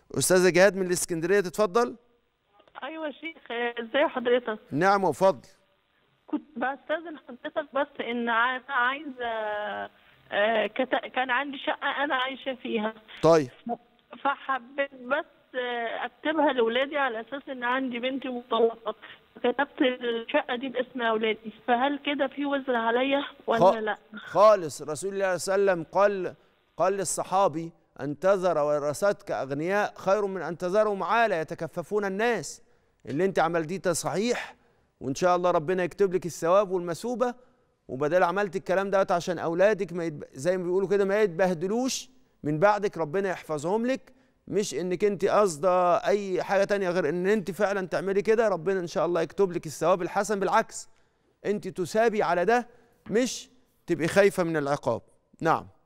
استاذه جهاد من الاسكندريه تتفضل ايوه يا شيخ ازي حضرتك نعم وفضل كنت بستاذن حضرتك بس ان انا عايزه آه، كت- كان عندي شقه انا عايشه فيها طيب فحبيت بس آه، اكتبها لاولادي على اساس ان عندي بنتي مطلقه كتبت الشقه دي باسم اولادي فهل كده في وزر عليا ولا خ- لا خالص رسول الله صلى الله عليه وسلم قال قال للصحابي أن تذر ورثتك أغنياء خير من أن تذرهم عالة يتكففون الناس اللي أنت عملتيه ده صحيح وإن شاء الله ربنا يكتب لك الثواب والمثوبة وبدل عملت الكلام دوت عشان أولادك ما يتب... زي ما بيقولوا كده ما يتبهدلوش من بعدك ربنا يحفظهم لك مش انك انت قاصده اي حاجه تانية غير ان انت فعلا تعملي كده ربنا ان شاء الله يكتب لك الثواب الحسن بالعكس انت تثابي على ده مش تبقي خايفه من العقاب نعم